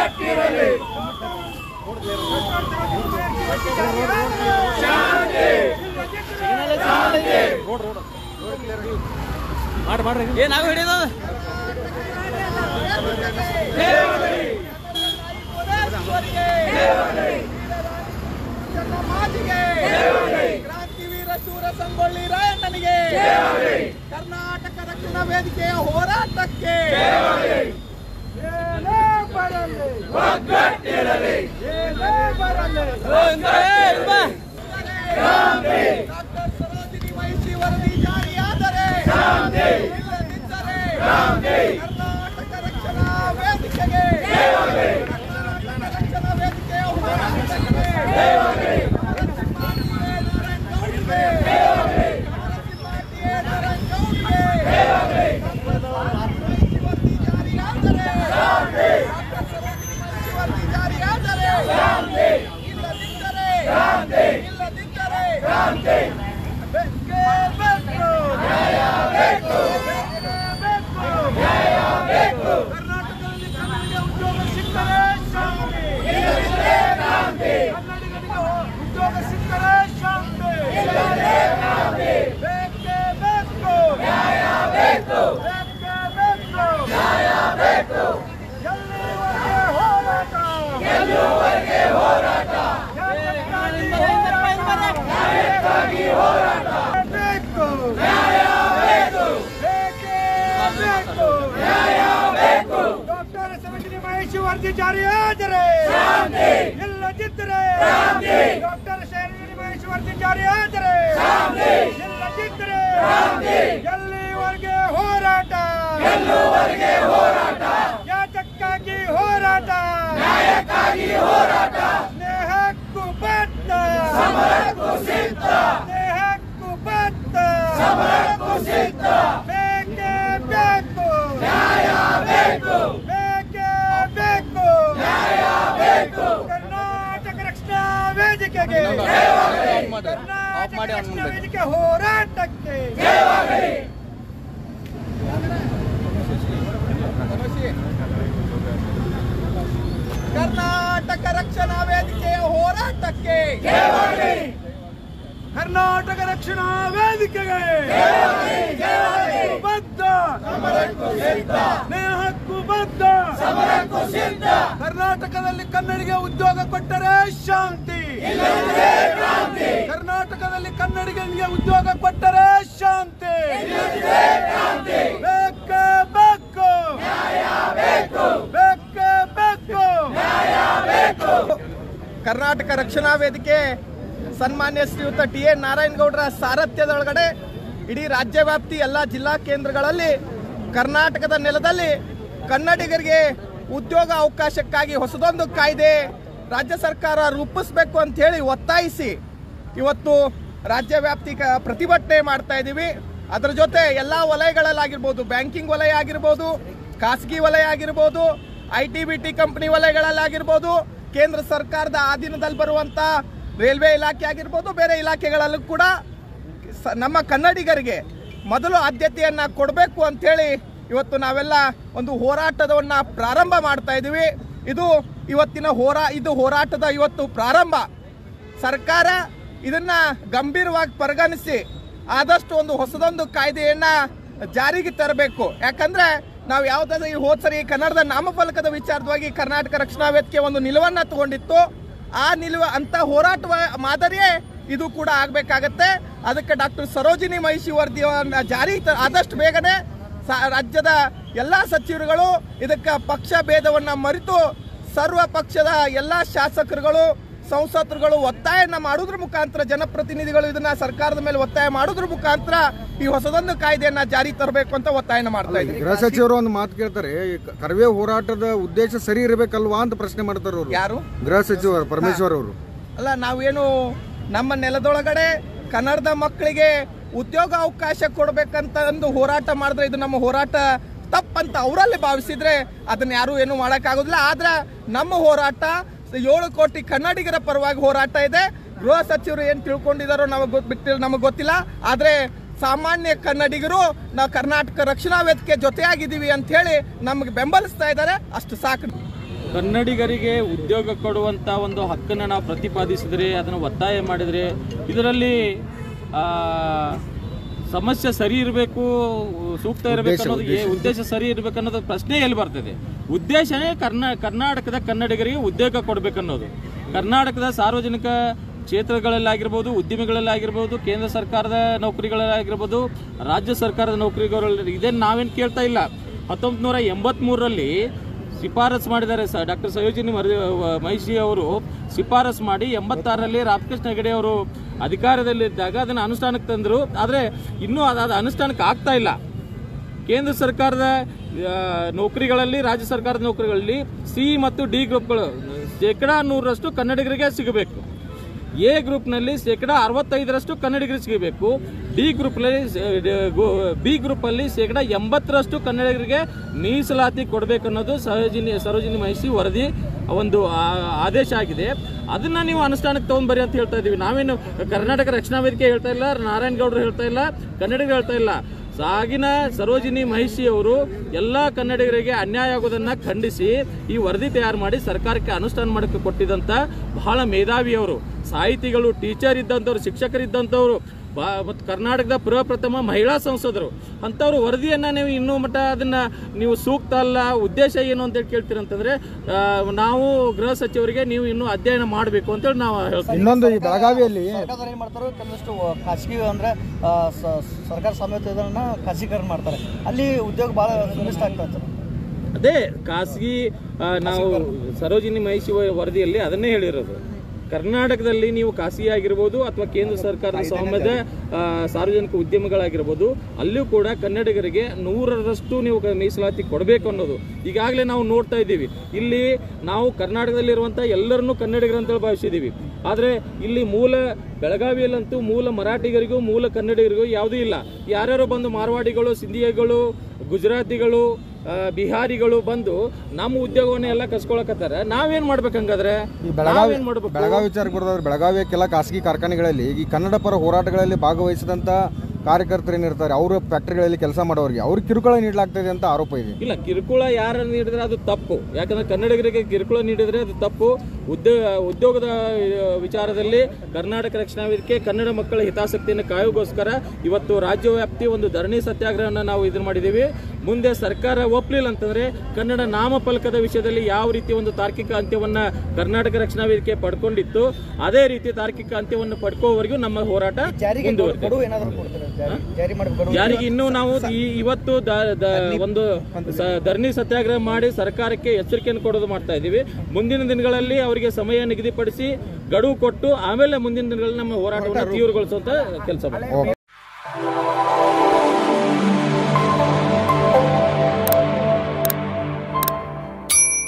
ಮಾಡಿ ಮಾಡ್ರಿ ಏ ನಾವು ಹಿಡಿಯೋದು ಕ್ರಾಂತಿವೀರ ಶೂರ ಸಂಗೊಳ್ಳಿ ರಾಯಣ್ಣನಿಗೆ ಕರ್ನಾಟಕ ರಕ್ಷಣಾ ವೇದಿಕೆಯ ಹೋರಾಟಕ್ಕೆ ಏನೇ ಬರಲಿ ಏನೇ ಬರಲಿ ಡಾಕ್ಟರ್ ಸರೋಜಿನಿ ಮಹಿಷಿ ವರದಿ ಜಾರಿಯಾದರೆ ಇಲ್ಲದಿದ್ದರೆ ಕರ್ನಾಟಕ ರಕ್ಷಣಾ ವೇದಿಕೆಗೆ ಕರ್ನಾಟಕ ರಕ್ಷಣಾ ವೇದಿಕೆಯ ಹೋರಾಟಕ್ಕೆ ಕರ್ನಾಟಕದಲ್ಲಿ ಕನ್ನಡಿಗ ಉದ್ಯೋಗ ಸಿಕ್ಕರೆ ಶಾಂತಿ ಕನ್ನಡಿಗರಿಗೆ ಉದ್ಯೋಗ ಸಿಕ್ಕರೆ ಶಾಂತಿ ಬೇಕೇ ಬೇಕು ಬೇಕೇ ಬೇಕು ಎಲ್ಲಿವರೆಗೆ ಹೋರಾಟ ನ್ಯಾಯಕ್ಕಾಗಿ ಹೋರಾಟ ಬೇಕು ಬೇಕೇ ಬೇಕು ಡಾಕ್ಟರ್ ಸರೋಜಿನಿ ಮಹೇಶ್ ವರದಿ ಜಾರಿಯಾದರೆ ಇಲ್ಲದಿದ್ದರೆ ಡಾಕ್ಟರ್ ಸರೋಜಿನಿ ಮಹೇಶ್ ವರದಿ ಜಾರಿಯಾದರೆ ಇಲ್ಲದಿದ್ದರೆ ಎಲ್ಲಿವರೆಗೆ ಹೋರಾಟ ಯಾತಕ್ಕಾಗಿ ಹೋರಾಟ ಸ್ನೇಹಕ್ಕೂ ಬದ್ಧ ಸ್ನೇಹಕ್ಕೂ ಬದ್ಧ ಬೇಕೇ ಬೇಕು ಬೇಕೇ ಬೇಕು ಕರ್ನಾಟಕ ರಕ್ಷಣಾ ವೇದಿಕೆಗೆ ಕರ್ನಾಟಕ ರಕ್ಷಣಾ ವೇದಿಕೆ ಹೋರಾಟಕ್ಕೆ ಕರ್ನಾಟಕ ರಕ್ಷಣಾ ವೇದಿಕೆಯ ಹೋರಾಟಕ್ಕೆ ಕರ್ನಾಟಕ ರಕ್ಷಣಾ ವೇದಿಕೆಗೆ ಬದ್ಧ ಸ್ನೇಹಕ್ಕೂ ಬದ್ಧ ಕರ್ನಾಟಕದಲ್ಲಿ ಕನ್ನಡಿಗೆ ಉದ್ಯೋಗ ಕೊಟ್ಟರೆ ಶಾಂತಿ ಕರ್ನಾಟಕದಲ್ಲಿ ಕನ್ನಡಿಗರಿಗೆ ಉದ್ಯೋಗ ಕೊಟ್ಟರೆ ಶಾಂತಿ ಬೇಕೇ ಬೇಕು ಬೇಕೇ ಬೇಕು ಕರ್ನಾಟಕ ರಕ್ಷಣಾ ವೇದಿಕೆ ಸನ್ಮಾನ್ಯ ಶ್ರೀಯುತ ಟಿ ಎನ್ ನಾರಾಯಣಗೌಡರ ಸಾರಥ್ಯದೊಳಗಡೆ ಇಡೀ ರಾಜ್ಯ ವ್ಯಾಪ್ತಿ ಎಲ್ಲ ಜಿಲ್ಲಾ ಕೇಂದ್ರಗಳಲ್ಲಿ ಕರ್ನಾಟಕದ ನೆಲದಲ್ಲಿ ಕನ್ನಡಿಗರಿಗೆ ಉದ್ಯೋಗ ಅವಕಾಶಕ್ಕಾಗಿ ಹೊಸದೊಂದು ಕಾಯ್ದೆ ರಾಜ್ಯ ಸರ್ಕಾರ ರೂಪಿಸಬೇಕು ಅಂತ ಹೇಳಿ ಒತ್ತಾಯಿಸಿ ಇವತ್ತು ರಾಜ್ಯ ವ್ಯಾಪ್ತಿ ಕ- ಪ್ರತಿಭಟನೆ ಮಾಡ್ತಾ ಇದ್ದೀವಿ ಅದರ ಜೊತೆ ಎಲ್ಲ ವಲಯಗಳಲ್ಲಾಗಿರ್ಬೋದು ಬ್ಯಾಂಕಿಂಗ್ ವಲಯ ಆಗಿರ್ಬೋದು ಖಾಸಗಿ ವಲಯ ಆಗಿರ್ಬೋದು I T B T company ವಲಯಗಳಲ್ಲಾಗಿರ್ಬೋದು ಕೇಂದ್ರ ಸರ್ಕಾರದ ಅಧೀನದಲ್ಲಿ ಬರುವಂತ ರೈಲ್ವೆ ಇಲಾಖೆ ಆಗಿರ್ಬೋದು ಬೇರೆ ಇಲಾಖೆಗಳಲ್ಲೂ ಕೂಡ ಸ- ನಮ್ಮ ಕನ್ನಡಿಗರಿಗೆ ಮೊದಲು ಆದ್ಯತೆಯನ್ನ ಕೊಡಬೇಕು ಅಂತೇಳಿ ಇವತ್ತು ನಾವೆಲ್ಲ ಒಂದು ಹೋರಾಟದವನ್ನ ಪ್ರಾರಂಭ ಮಾಡ್ತಾ ಇದ್ದೀವಿ ಇದು ಇವತ್ತಿನ ಹೋರಾ ಇದು ಹೋರಾಟದ ಇವತ್ತು ಪ್ರಾರಂಭ ಸರ್ಕಾರ ಇದನ್ನ ಗಂಭೀರವಾಗಿ ಪರಿಗಣಿಸಿ ಆದಷ್ಟು ಒಂದು ಹೊಸದೊಂದು ಕಾಯ್ದೆಯನ್ನ ಜಾರಿಗೆ ತರಬೇಕು ಯಾಕಂದ್ರೆ ನಾವು ಯಾವ್ದಾದ್ರು ಈ ಹೋದ್ ಸರಿ ಕನ್ನಡದ ನಾಮಫಲಕದ ವಿಚಾರವಾಗಿ ಕರ್ನಾಟಕ ರಕ್ಷಣಾ ವೇದಿಕೆ ಒಂದು ನಿಲುವನ್ನ ತಗೊಂಡಿತ್ತು ಆ ನಿಲುವ ಅಂತ ಹೋರಾಟ ಮಾದರಿಯೇ ಇದು ಕೂಡ ಆಗ್ಬೇಕಾಗತ್ತೆ ಅದಕ್ಕೆ ಡಾಕ್ಟರ್ ಸರೋಜಿನಿ ಮಹಿಷಿ ವರದಿಯನ್ನ ಜಾರಿ ತ- ಆದಷ್ಟು ಬೇಗನೆ ಸ- ರಾಜ್ಯದ ಎಲ್ಲಾ ಸಚಿವರುಗಳು ಇದಕ್ಕೆ ಪಕ್ಷ ಭೇದವನ್ನ ಮರೆತು ಸರ್ವ ಪಕ್ಷದ ಎಲ್ಲಾ ಶಾಸಕರುಗಳು ಸಂಸದರುಗಳು ಒತ್ತಾಯನ ಮಾಡೋದ್ರ ಮುಖಾಂತರ ಜನಪ್ರತಿನಿಧಿಗಳು ಇದನ್ನ ಸರ್ಕಾರದ ಮೇಲೆ ಒತ್ತಾಯ ಮಾಡೋದ್ರ ಮುಖಾಂತರ ಈ ಹೊಸದೊಂದು ಕಾಯ್ದೆಯನ್ನ ಜಾರಿ ತರಬೇಕು ಅಂತ ಒತ್ತಾಯನ ಮಾಡ್ತಾ ಇದ್ದೀವಿ ಗೃಹ ಸಚಿವರು ಒಂದು ಮಾತು ಕೇಳ್ತಾರೆ ಈ ಕ- ಕರವೇ ಹೋರಾಟದ ಉದ್ದೇಶ ಸರಿ ಇರಬೇಕಲ್ವಾ ಅಂತ ಪ್ರಶ್ನೆ ಮಾಡ್ತಾರೆ ಅವರು ಯಾರು ಗೃಹ ಸಚಿವರು ಪರಮೇಶ್ವರ್ ಅವರು ಅಲ್ಲ ನಾವೇನು ನಮ್ಮ ನೆಲದೊಳಗಡೆ ಕನ್ನಡದ ಮಕ್ಕಳಿಗೆ ಉದ್ಯೋಗ ಅವಕಾಶ ಕೊಡ್ಬೇಕಂತ ಒಂದು ಹೋರಾಟ ಮಾಡಿದ್ರೆ ಇದು ನಮ್ಮ ಹೋರಾಟ ತಪ್ಪಂತ ಅವರಲ್ಲಿ ಭಾವಿಸಿದ್ರೆ ಅದನ್ನ ಯಾರು ಏನು ಮಾಡೋಕ್ಕಾಗೋದಿಲ್ಲ ಆದ್ರೆ ನಮ್ಮ ಹೋರಾಟ ಏಳು ಕೋಟಿ ಕನ್ನಡಿಗರ ಪರವಾಗಿ ಹೋರಾಟ ಇದೆ ಗೃಹ ಸಚಿವರು ಏನ್ ತಿಳ್ಕೊಂಡಿದಾರೋ ನಮಗೆ ಗೊತ್ತ ಬಿಟ್ಟಿಲ್ಲ ನಮಗೆ ಗೊತ್ತಿಲ್ಲ ಆದ್ರೆ ಸಾಮಾನ್ಯ ಕನ್ನಡಿಗರು ನಾವು ಕರ್ನಾಟಕ ರಕ್ಷಣಾ ವೇದಿಕೆ ಜೊತೆಯಾಗಿದ್ದೀವಿ ಅಂತ ಹೇಳಿ ನಮಗೆ ಬೆಂಬಲಿಸ್ತಾ ಇದ್ದಾರೆ ಅಷ್ಟು ಸಾಕು ಕನ್ನಡಿಗರಿಗೆ ಉದ್ಯೋಗ ಕೊಡುವಂತ ಒಂದು ಹಕ್ಕನ್ನು ನಾವು ಪ್ರತಿಪಾದಿಸಿದ್ರೆ ಅದನ್ನು ಒತ್ತಾಯ ಮಾಡಿದರೆ ಇದರಲ್ಲಿ ಆ, ಸಮಸ್ಯೆ ಸರಿ ಇರಬೇಕು ಸೂಕ್ತ ಇರಬೇಕು ಅನ್ನೋದು ಏ- ಉದ್ದೇಶ ಸರಿ ಇರಬೇಕು ಅನ್ನೋದು ಪ್ರಶ್ನೆ ಎಲ್ಲಿ ಬರ್ತದೆ ಉದ್ದೇಶನೇ ಕರ್ನಾ ಕರ್ನಾಟಕದ ಕನ್ನಡಿಗರಿಗೆ ಉದ್ಯೋಗ ಕೊಡಬೇಕನ್ನೋದು ಕರ್ನಾಟಕದ ಸಾರ್ವಜನಿಕ ಕ್ಷೇತ್ರಗಳಲ್ಲಾಗಿರ್ಬೋದು ಉದ್ಯಮಿಗಳಲ್ಲಾಗಿರ್ಬೋದು ಕೇಂದ್ರ ಸರ್ಕಾರದ ನೌಕರಿಗಳಲ್ಲಾಗಿರ್ಬೋದು ರಾಜ್ಯ ಸರ್ಕಾರದ ನೌಕರಿಗಳಲ್ಲಿ ಇದೇನು ನಾವೇನು ಕೇಳ್ತಾ ಇಲ್ಲ ಹತ್ತೊಂಬತ್ತು ನೂರ ಎಂಬತ್ಮೂರರಲ್ಲಿ ಶಿಫಾರಸ್ ಮಾಡಿದ್ದಾರೆ ಸರ್ ಡಾಕ್ಟರ್ ಸಯೋಜಿನಿ ಮರ ಮಹಿಷಿ ಅವರು ಶಿಫಾರಸ್ ಮಾಡಿ ಎಂಬತ್ತಾರರಲ್ಲಿ ರಾಮಕೃಷ್ಣ ಹೆಗಡೆ ಅವರು ಅಧಿಕಾರದಲ್ಲಿದ್ದಾಗ ಅದನ್ನು ಅನುಷ್ಠಾನಕ್ಕೆ ತಂದರು ಆದರೆ ಇನ್ನೂ ಅದಾದ ಅನುಷ್ಠಾನಕ್ಕೆ ಆಗ್ತಾ ಇಲ್ಲ ಕೇಂದ್ರ ಸರ್ಕಾರದ ಆ, ನೌಕರಿಗಳಲ್ಲಿ ರಾಜ್ಯ ಸರ್ಕಾರದ ನೌಕರಿಗಳಲ್ಲಿ ಸಿ ಮತ್ತು ಡಿ ಗ್ರೂಪ್ಗಳು ಶೇಕಡಾ ನೂರರಷ್ಟು ಕನ್ನಡಿಗರಿಗೆ ಸಿಗಬೇಕು ಎ ಗ್ರೂಪ್ನಲ್ಲಿ ಶೇಕಡಾ ಅರವತ್ತೈದರಷ್ಟು ಕನ್ನಡಿಗರಿಗೆ ಸಿಗಬೇಕು ಡಿ ಗ್ರೂಪ್ನಲ್ಲಿ ಬಿ ಗ್ರೂಪಲ್ಲಿ ಶೇಕಡಾ ಎಂಬತ್ತರಷ್ಟು ಕನ್ನಡಿಗರಿಗೆ ಮೀಸಲಾತಿ ಕೊಡಬೇಕು ಅನ್ನೋದು ಸರೋಜಿನಿ ಸರೋಜಿನಿ ಮಹಿಷಿ ವರದಿ ಒಂದು ಆ- ಆದೇಶ ಆಗಿದೆ ಅದನ್ನ ನೀವು ಅನುಷ್ಠಾನಕ್ಕೆ ತಗೊಂಡ್ಬರಿ ಅಂತ ಹೇಳ್ತಾ ಇದೀವಿ ನಾವೇನು ಕರ್ನಾಟಕ ರಕ್ಷಣಾ ವೇದಿಕೆ ಹೇಳ್ತಾ ಇಲ್ಲ ನಾರಾಯಣ ಗೌಡರು ಹೇಳ್ತಾ ಇಲ್ಲ ಕನ್ನಡಿಗರು ಹೇಳ್ತಾ ಇಲ್ಲ ಸಾಗಿನ ಸರೋಜಿನಿ ಮಹಿಷಿ ಅವರು ಎಲ್ಲ ಕನ್ನಡಿಗರಿಗೆ ಅನ್ಯಾಯ ಆಗೋದನ್ನ ಖಂಡಿಸಿ ಈ ವರದಿ ತಯಾರು ಮಾಡಿ ಸರ್ಕಾರಕ್ಕೆ ಅನುಷ್ಠಾನ ಮಾಡಕ್ಕೆ ಕೊಟ್ಟಿದಂತ ಬಹಳ ಮೇಧಾವಿಯವರು ಸಾಹಿತಿಗಳು ಟೀಚರ್ ಇದ್ದಂಥವ್ರು ಶಿಕ್ಷಕರಿದ್ದಂಥವ್ರು ಬಾ ಮತ್ತು ಕರ್ನಾಟಕದ ಪ್ರಪ್ರಥಮ ಮಹಿಳಾ ಸಂಸದರು ಅಂಥವ್ರು ವರದಿಯನ್ನ ನೀವು ಇನ್ನೂ ಮಟ್ಟ ಅದನ್ನ ನೀವು ಸೂಕ್ತ ಅಲ್ಲ ಉದ್ದೇಶ ಏನು ಅಂತೇಳಿ ಕೇಳ್ತೀರಂತಂದ್ರೆ ಆ, ನಾವು ಗೃಹ ಸಚಿವರಿಗೆ ನೀವು ಇನ್ನೂ ಅಧ್ಯಯನ ಮಾಡಬೇಕು ಅಂತೇಳಿ ನಾವು ಹೇಳ್ತೀವಿ ಇನ್ನೊಂದು ಈ ಬೆಳಗಾವಿಯಲ್ಲಿ ಸರ್ಕಾರದವ್ರು ಏನ್ ಮಾಡ್ತಾರೆ ಕೆಲವಷ್ಟು ಖಾಸಗಿ ಅಂದ್ರೆ ಆ, ಸ- ಸರ್ಕಾರ ಸಮೇತ ಇದನ್ನ ಖಾಸಗೀಕರಣ ಮಾಡ್ತಾರೆ ಅಲ್ಲಿ ಉದ್ಯೋಗ ಬಹಳ ಸುನಿಷ್ಟ ಆಗ್ತಾ ಇತ್ತು ಅದೇ ಖಾಸಗಿ ಆ, ನಾವು ಸರೋಜಿನಿ ಮಹಿಷಿ ವರದಿಯಲ್ಲಿ ಅದನ್ನೇ ಹೇಳಿರೋದು ಕರ್ನಾಟಕದಲ್ಲಿ ನೀವು ಖಾಸಗಿ ಆಗಿರ್ಬೋದು ಅಥವಾ ಕೇಂದ್ರ ಸರ್ಕಾರದ ಸ್ವಾಮ್ಯದ ಆ, ಸಾರ್ವಜನಿಕ ಉದ್ಯಮಗಳಾಗಿರ್ಬೋದು ಅಲ್ಲೂ ಕೂಡ ಕನ್ನಡಿಗರಿಗೆ ನೂರರಷ್ಟು ನೀವು ಕ- ಮೀಸಲಾತಿ ಕೊಡಬೇಕು ಅನ್ನೋದು ಈಗಾಗಲೇ ನಾವು ನೋಡ್ತಾ ಇದ್ದೀವಿ ಇಲ್ಲಿ ನಾವು ಕರ್ನಾಟಕದಲ್ಲಿರುವಂಥ ಎಲ್ಲರನ್ನೂ ಕನ್ನಡಿಗರು ಅಂತೇಳಿ ಭಾವಿಸಿದ್ದೀವಿ ಆದರೆ ಇಲ್ಲಿ ಮೂಲ ಬೆಳಗಾವಿಯಲ್ಲಂತೂ ಮೂಲ ಮರಾಠಿಗರಿಗೂ ಮೂಲ ಕನ್ನಡಿಗರಿಗೂ ಯಾವುದೂ ಇಲ್ಲ ಯಾರ್ಯಾರೋ ಬಂದು ಮಾರ್ವಾಡಿಗಳು ಸಿಂಧಿಯಗಳು ಗುಜರಾತಿಗಳು ಆ, ಬಿಹಾರಿಗಳು ಬಂದು ನಮ್ಮ ಉದ್ಯೋಗವನ್ನ ಎಲ್ಲ ಕಸ್ಕೊಳಕತ್ತಾರ ನಾವೇನ್ ಮಾಡ್ಬೇಕು ಹಂಗಾದ್ರೆ ಈ ಬೆಳಗಾವಿ ನಾವೇನ್ ಮಾಡ್ಬೇಕು ಬೆಳಗಾವಿ ವಿಚಾರಕ್ಕೆ ಬರೋದಾದ್ರೆ ಬೆಳಗಾವಿಯ ಕೆಲ ಖಾಸಗಿ ಕಾರ್ಖಾನೆಗಳಲ್ಲಿ ಈ ಕನ್ನಡ ಪರ ಹೋರಾಟಗಳಲ್ಲಿ ಭಾಗವಹಿಸಿದಂತ ಕಾರ್ಯಕರ್ತರು ಏನಿರ್ತಾರೆ ಅವರು ಫ್ಯಾಕ್ಟರಿಗಳಲ್ಲಿ ಕೆಲಸ ಮಾಡೋರಿಗೆ ಅವ್ರಿಗೆ ಕಿರುಕುಳ ನೀಡಲಾಗ್ತದೆ ಅಂತ ಆರೋಪ ಇದೆ ಇಲ್ಲ ಕಿರುಕುಳ ಯಾರು ನೀಡಿದ್ರೆ ಅದು ತಪ್ಪು ಯಾಕಂದ್ರೆ ಕನ್ನಡಿಗರಿಗೆ ಕಿರುಕುಳ ನೀಡಿದ್ರೆ ಅದು ತಪ್ಪು ಉದ್ಯೋಗ ಉದ್ಯೋಗದ ಆ, ವಿಚಾರದಲ್ಲಿ ಕರ್ನಾಟಕ ರಕ್ಷಣಾ ವೇದಿಕೆ ಕನ್ನಡ ಮಕ್ಕಳ ಹಿತಾಸಕ್ತಿಯನ್ನು ಕಾಯೋಗೋಸ್ಕರ ಇವತ್ತು ರಾಜ್ಯ ವ್ಯಾಪ್ತಿ ಒಂದು ಧರಣಿ ಸತ್ಯಾಗ್ರಹವನ್ನು ನಾವು ಇದನ್ನ ಮಾಡಿದ್ದೀವಿ ಮುಂದೆ ಸರ್ಕಾರ ಒಪ್ಪಲಿಲ್ಲ ಅಂತಂದ್ರೆ ಕನ್ನಡ ನಾಮಫಲಕದ ವಿಷಯದಲ್ಲಿ ಯಾವ ರೀತಿ ಒಂದು ತಾರ್ಕಿಕ ಅಂತ್ಯವನ್ನ ಕರ್ನಾಟಕ ರಕ್ಷಣಾ ವೇದಿಕೆ ಪಡ್ಕೊಂಡಿತ್ತು ಅದೇ ರೀತಿ ತಾರ್ಕಿಕ ಅಂತ್ಯವನ್ನು ಪಡ್ಕೋವರೆಗೂ ನಮ್ಮ ಹೋರಾಟ ಜಾರಿಗೆ ಮುಂದುವರಿತದೆ ಗಡುವು ಏನಾದ್ರು ಕೊಡ್ತಾರೆ ಜಾರಿ ಜಾರಿ ಮಾಡಿ ಗಡುವು ಯಾರಿಗೆ ಇನ್ನೂ ನಾವು ಈ ಇವತ್ತು ದ- ದ- ಒಂದು ಸ- ಧರಣಿ ಸತ್ಯಾಗ್ರಹ ಮಾಡಿ ಸರ್ಕಾರಕ್ಕೆ ಎಚ್ಚರಿಕೆಯನ್ನು ಕೊಡೋದು ಮಾಡ್ತಾ ಇದ್ದೀವಿ ಮುಂದಿನ ದಿನಗಳಲ್ಲಿ ಅವರಿಗೆ ಸಮಯ ನಿಗದಿಪಡಿಸಿ ಗಡುವು ಕೊಟ್ಟು ಆಮೇಲೆ ಮುಂದಿನ ದಿನಗಳಲ್ಲಿ ನಮ್ಮ ಹೋರಾಟವನ್ನು ತೀವ್ರಗೊಳಿಸುವಂತ ಕೆಲಸ ಮಾಡ್ತೀವಿ